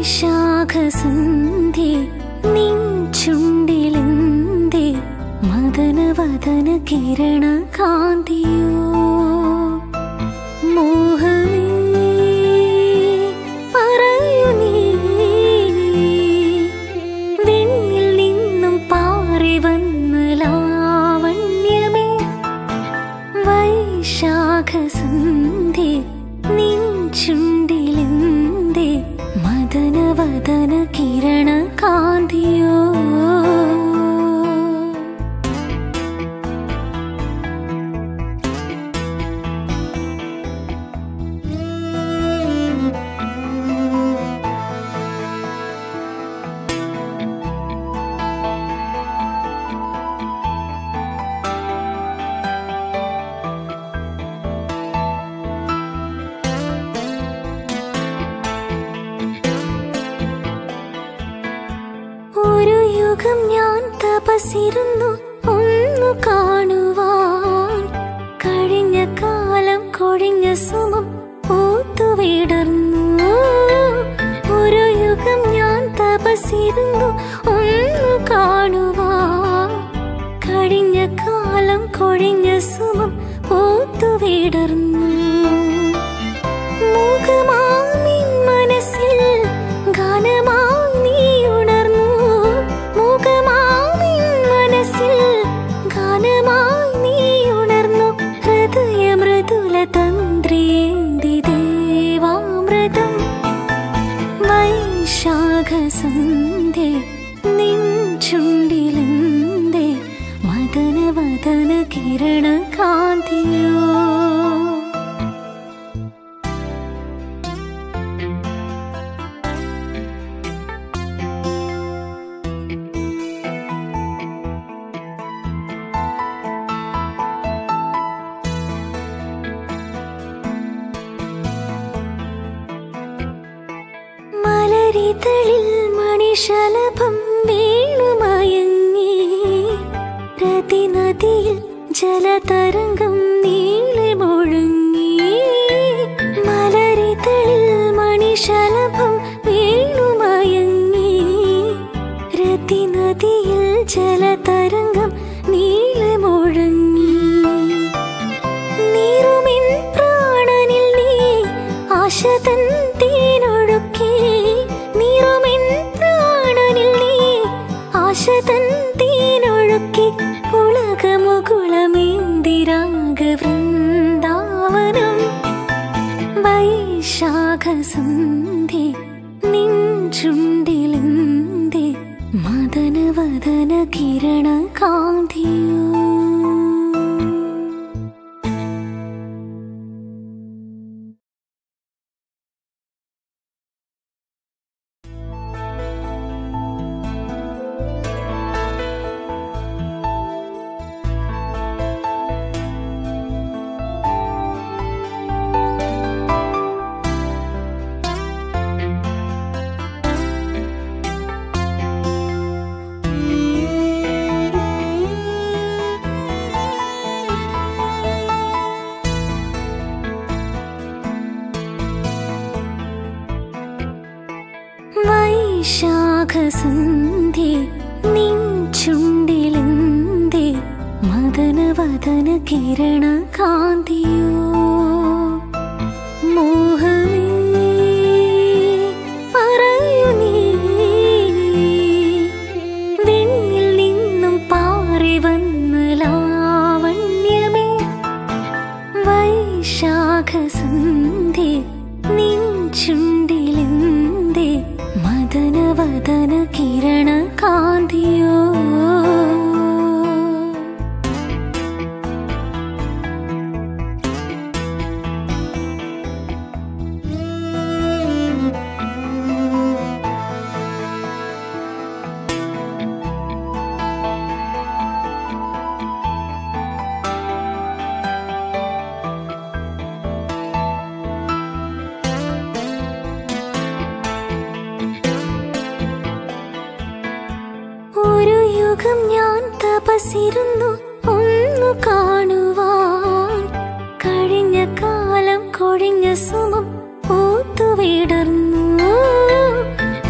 വൈശാഖസന്ധി നിൻ ചുണ്ടിലെന്തേ മദനവദന കിരണ കാന്തിയോ മോഹമേ പറയൂ നീ വിണ്ണിൽ നിന്നും പാറി വന്ന ലാവണ്യമേ വൈശാഖസന്ധി നിൻ ചുണ്ടിലെന്തേ മദനവദന കിരണ കാന്തിയോ ഒരു യുഗം ഞാൻ തപസിരുന്നു ഒന്നു കാണുവാൻ കഴിഞ്ഞ കാലം കൊഴിഞ്ഞ സുമം പൂത്തുവിടർന്നു ഒരു യുഗം ഞാൻ തപസിരുന്നു ഒന്നു കാണുവാൻ കഴിഞ്ഞ കാലം കൊഴിഞ്ഞ സുമം പൂത്തുവിടർന്നു മൂകമാമിൻ മനസ്സിൽ ഗാനമായി നീ ഉണർന്നു മൂകമാമിൻ മനസ്സിൽ ഗാനമായി നീ ഉണർന്നു ഹൃദയ മൃദുല തന്ത്രേന്തി ദേവാമൃതം വൈശാഖസന്ധി നിൻ ചുണ്ടിലെന്തേ മദനവദന കിരണ കാന്തിയോ മലരിതളിൽ മണിശലഭം വീണുമയങ്ങി രതിനദിയിൽ ജലതരംഗം നീളെ മുഴങ്ങി മലരിതളിൽ മണിശലഭം വീണുമയങ്ങി രതിനദിയിൽ ജലതരംഗം നീളെ മുഴങ്ങി നീറുമിൻ പ്രാണനിൽ നീ ആശതൻ തേനൊഴുക്കി നീറുമിൻ പ്രാണനിൽ നീ ആശതൻ തേനൊഴുക്കി ഉലകമുകുളമേന്തിരാഗ വൃന്ദാവനം വൈശാഖസന്ധി നിൻ ചുണ്ടിലെന്തേ മദനവദന കിരണ കാന്തിയോ വൈശാഖസന്ധി നിൻ ചുണ്ടിലെന്തേ മദനവദന കിരണ കാന്തിയോ മോഹമേ പറയൂ നീ വിണ്ണിൽ നിന്നും പാറി വന്ന ലാവണ്യമേ വൈശാഖസന്ധി നിൻ ചുണ്ടിലെന്തേ മദനവദന കിരണ കാന്തിയോ ഒരു യുഗം ഞാൻ തപസിരുന്നു ഒന്നു കാണുവാൻ കഴിഞ്ഞ കാലം കൊഴിഞ്ഞ സുമം പൂത്തുവിടർന്നു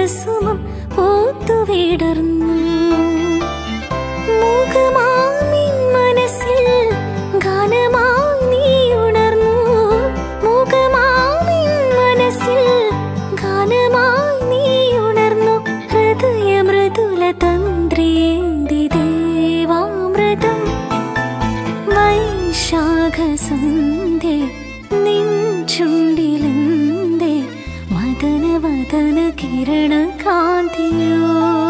കുസുമം പൂത്തുവിടർന്നു മൂകമാമിൻ മനസ്സിൽ ഗാനമായി നീ ഉണർന്നു മൂകമാമിൻ മനസ്സിൽ ഗാനമായി നീ ഉണർന്നു ഹൃദയ മൃദുല തന്ത്രിയേന്തി ദേവാമൃതം വൈശാഖസന്ധ്യ നിൻ ചുണ്ടിലെന്തേ മദന വദന കിരണ കാന്തിയോ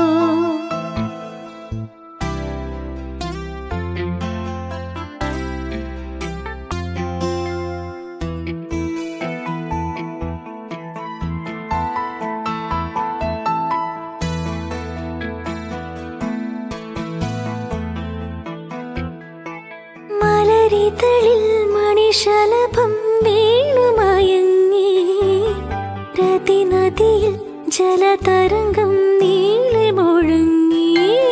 മലരിതളിൽ മണിശലഭം വീണുമയങ്ങി രതിനദിയിൽ ജലതരംഗം നീളെ മുഴങ്ങി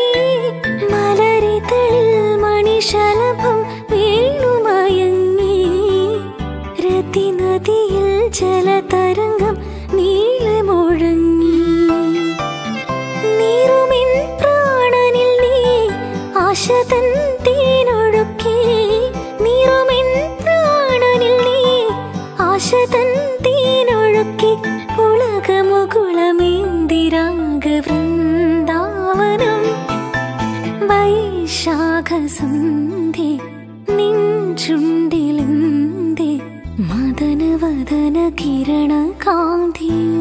മലരിതളിൽ മണിശലഭം വീണുമയങ്ങി രതിനദിയിൽ ജലതരംഗം നീളെ മുഴങ്ങി നീറുമിൻ പ്രാണനിൽ നീ ആശതൻ തേനൊഴുക്കി നീറുമിൻ പ്രാണനിൽ നീ ആശതൻ തേനൊഴുക്കി ഉലകമുകുളമേന്തിരാഗ വൃന്ദാവനം വൈശാഖസന്ധ്യ നിൻ ചുണ്ടിലെന്തേ മദന വദന കിരണ കാന്തിയോ